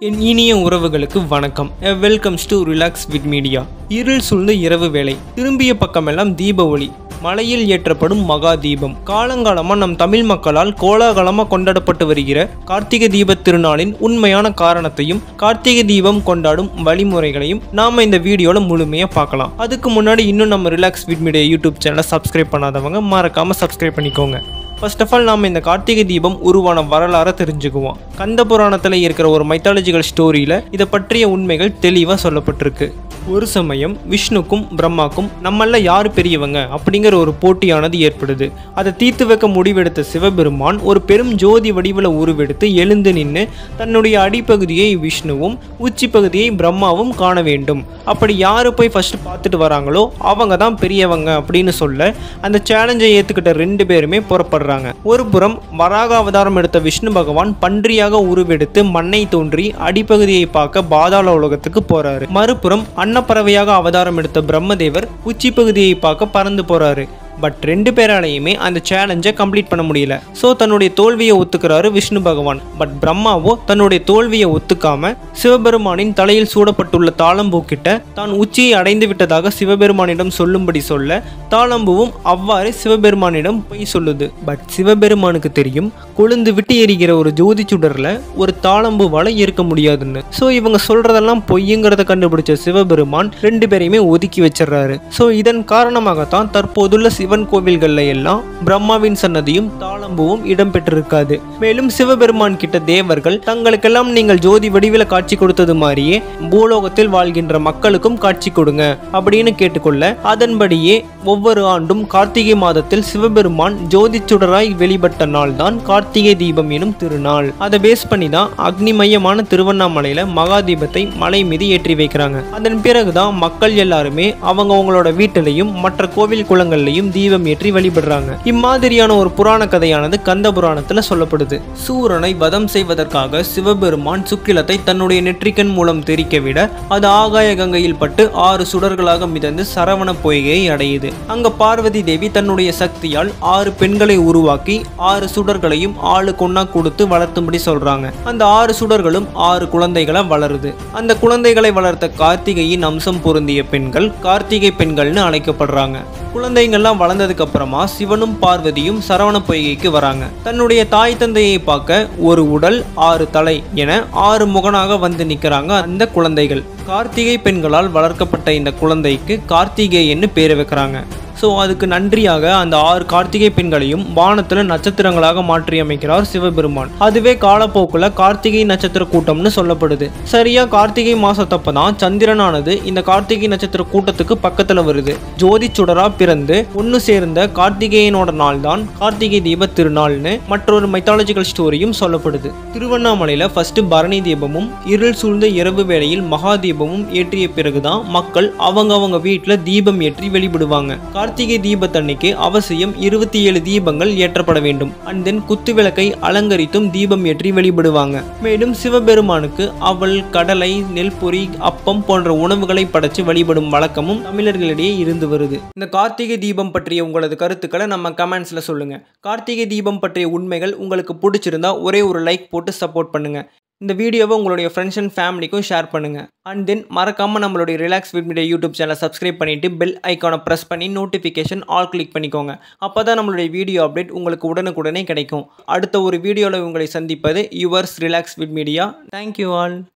என் இனிய உறவுகளுக்கு வணக்கம் welcomes to relax with media இருள் சூழ்ந்த இரவு வேளை திரும்பிய பக்கமெல்லாம் தீப ஒளி மலையில் ஏற்றப்படும் மகா தீபம் காலங்காலமா நம் தமிழ் மக்களால் கோலாகலமா கொண்டாடப்பட்டு வருகிற கார்த்திகை தீப திருநாளின் உண்மையான காரணத்தையும் கார்த்திகை தீபம் கொண்டாடும் வழிமுறைகளையும் நாம இந்த வீடியோல முழுமையா பார்க்கலாம் அதுக்கு முன்னாடி இன்னும் நம்ம ரிலாக்ஸ் வித் மீடியா யூடியூப் சேனலை சப்ஸ்கிரைப் பண்ணாதவங்க மறக்காம சப்ஸ்கிரைப் பண்ணிக்கோங்க ஃபர்ஸ்ட் ஆஃப் ஆல் நாம் இந்த கார்த்திகை தீபம் உருவான வரலாறை தெரிஞ்சுக்குவோம் கந்த புராணத்தில் இருக்கிற ஒரு மைத்தாலஜிக்கல் ஸ்டோரியில் இதை பற்றிய உண்மைகள் தெளிவாக சொல்லப்பட்டிருக்கு ஒரு சமயம் விஷ்ணுக்கும் பிரம்மாக்கும் நம்மள யார் பெரியவங்க அப்படிங்கிற ஒரு போட்டியானது ஏற்படுது அதை தீர்த்து வைக்க முடிவெடுத்த சிவபெருமான் ஒரு பெரும் ஜோதி வடிவில் உருவெடுத்து எழுந்து நின்று தன்னுடைய அடிப்பகுதியை விஷ்ணுவும் உச்சி பகுதியை பிரம்மாவும் காண வேண்டும் அப்படி யார் போய் ஃபர்ஸ்ட் பார்த்துட்டு வராங்களோ அவங்க தான் பெரியவங்க அப்படின்னு சொல்ல அந்த சேலஞ்சை ஏற்றுக்கிட்ட ரெண்டு பேருமே புறப்படுறாங்க ஒரு புறம் வராக அவதாரம் எடுத்த விஷ்ணு பகவான் பன்றியாக உருவெடுத்து மண்ணை தோன்றி அடிப்பகுதியை பார்க்க பாதாள உலகத்துக்கு போறாரு மறுபுறம் அன்னப்பறவையாக அவதாரம் எடுத்த பிரம்மதேவர் உச்சி பகுதியை பார்க்க பறந்து போறாரு பட் ரெண்டு பேராலையுமே அந்த சேலஞ்சை கம்ப்ளீட் பண்ண முடியல ஸோ தன்னுடைய தோல்வியை ஒத்துக்கிறாரு விஷ்ணு பகவான் பட் பிரம்மாவோ தன்னுடைய தோல்வியை ஒத்துக்காம சிவபெருமானின் தலையில் சூடப்பட்டுள்ள தாளம்பூ கிட்ட தான் உச்சியை அடைந்து விட்டதாக சிவபெருமானிடம் சொல்லும்படி சொல்ல தாளம்பூவும் அவ்வாறு சிவபெருமானிடம் பொய் சொல்லுது பட் சிவபெருமானுக்கு தெரியும் கொழுந்து விட்டு எரிகிற ஒரு ஜோதி சுடர்ல ஒரு தாளம்பூவால இருக்க முடியாதுன்னு ஸோ இவங்க சொல்றதெல்லாம் பொய்யுங்கிறத கண்டுபிடிச்ச சிவபெருமான் ரெண்டு பேரையுமே ஒதுக்கி வச்சிடுறாரு ஸோ இதன் காரணமாகத்தான் தற்போதுள்ள சிவன் கோவில்கள்ல எல்லாம் பிரம்மாவின் சன்னதியும் தாளம்பூவும் இடம்பெற்றிருக்காது மேலும் சிவபெருமான் கிட்ட தேவர்கள் தங்களுக்கெல்லாம் நீங்கள் ஜோதி வடிவில் காட்சி கொடுத்தது மாதிரியே பூலோகத்தில் வாழ்கின்ற மக்களுக்கும் காட்சி கொடுங்க அப்படின்னு கேட்டுக்கொள்ள அதன்படியே ஒவ்வொரு ஆண்டும் கார்த்திகை மாதத்தில் சிவபெருமான் ஜோதி சுடராய் வெளிப்பட்ட நாள் தான் கார்த்திகை தீபம் எனும் திருநாள் அதை பேஸ் பண்ணி தான் அக்னிமயமான திருவண்ணாமலையில மகா தீபத்தை மலை மீது ஏற்றி வைக்கிறாங்க அதன் பிறகுதான் மக்கள் எல்லாருமே அவங்க அவங்களோட வீட்டிலையும் மற்ற கோவில் குளங்கள்லையும் தீபம் ஏற்றி வழிபடுறாங்க இம்மாதிரியான ஒரு புராண கதையானது கந்த புராணத்துல சொல்லப்படுது சூரனை வதம் செய்வதற்காக சிவபெருமான் சுக்கிலத்தை தன்னுடைய நெற்றிக்கண் மூலம் தெரிக்க விட அது ஆகாய கங்கையில் பட்டு ஆறு சுடர்களாக மிதந்து சரவண பொய்கையை அடையுது அங்க பார்வதி தேவி தன்னுடைய சக்தியால் ஆறு பெண்களை உருவாக்கி ஆறு சுடர்களையும் ஆளு கொன்னா கொடுத்து வளர்த்தும்படி சொல்றாங்க அந்த ஆறு சுடர்களும் ஆறு குழந்தைகளை வளருது அந்த குழந்தைகளை வளர்த்த கார்த்திகையின் அம்சம் பொருந்திய பெண்கள் கார்த்திகை பெண்கள்னு அழைக்கப்படுறாங்க குழந்தைங்கள்லாம் வளர்ந்ததுக்கு அப்புறமா சிவனும் பார்வதியும் சரவண பொய்கைக்கு வராங்க தன்னுடைய தாய் தந்தையை பார்க்க ஒரு உடல் ஆறு தலை என ஆறு முகனாக வந்து நிற்கிறாங்க அந்த குழந்தைகள் கார்த்திகை பெண்களால் வளர்க்கப்பட்ட இந்த குழந்தைக்கு கார்த்திகேயன்னு பேர் வைக்கிறாங்க ஸோ அதுக்கு நன்றியாக அந்த ஆறு கார்த்திகை பெண்களையும் வானத்தில் நட்சத்திரங்களாக மாற்றி அமைக்கிறார் சிவபெருமான் அதுவே காலப்போக்கில் கார்த்திகை நட்சத்திர கூட்டம்னு சொல்லப்படுது சரியா கார்த்திகை மாசத்தப்ப தான் சந்திரனானது இந்த கார்த்திகை நட்சத்திர கூட்டத்துக்கு பக்கத்தில் வருது ஜோதி சுடரா பிறந்து ஒன்று சேர்ந்த கார்த்திகேயனோட நாள் தான் கார்த்திகை தீப திருநாள்னு மற்றொரு மைத்தாலஜிக்கல் ஸ்டோரியும் சொல்லப்படுது திருவண்ணாமலையில் ஃபர்ஸ்ட் பரணி தீபமும் இருள் சூழ்ந்த இரவு வேளையில் மகா தீபமும் ஏற்றிய பிறகுதான் மக்கள் அவங்க அவங்க வீட்டில் தீபம் ஏற்றி வெளிப்படுவாங்க கார்த்திகை தீபத்தன்னைக்கு அவசியம் இருபத்தி ஏழு தீபங்கள் ஏற்றப்பட வேண்டும் அண்ட் தென் குத்து விளக்கை அலங்கரித்தும் தீபம் ஏற்றி வெளிப்படுவாங்க மேலும் சிவபெருமானுக்கு அவள் கடலை நெல்பொரி அப்பம் போன்ற உணவுகளை படைச்சு வழிபடும் வழக்கமும் தமிழர்களிடையே இருந்து வருது இந்த கார்த்திகை தீபம் பற்றிய உங்களது கருத்துக்களை நம்ம கமெண்ட்ஸ்ல சொல்லுங்க கார்த்திகை தீபம் பற்றிய உண்மைகள் உங்களுக்கு பிடிச்சிருந்தா ஒரே ஒரு லைக் போட்டு சப்போர்ட் பண்ணுங்க இந்த வீடியோவை உங்களுடைய ஃப்ரெண்ட்ஸ் அண்ட் ஃபேமிலிக்கும் ஷேர் பண்ணுங்கள் அண்ட் தென் மறக்காமல் நம்மளுடைய ரிலாக்ஸ் வித் மீடியா யூடியூப் சேனலை சப்ஸ்கிரைப் பண்ணிவிட்டு பெல் ஐக்கானை ப்ரெஸ் பண்ணி நோட்டிஃபிகேஷன் ஆல் கிளிக் பண்ணிக்கோங்க அப்போ தான் நம்மளுடைய வீடியோ அப்டேட் உங்களுக்கு உடனுக்குடனே கிடைக்கும் அடுத்த ஒரு வீடியோவில் உங்களை சந்திப்பது yours relax with media thank you all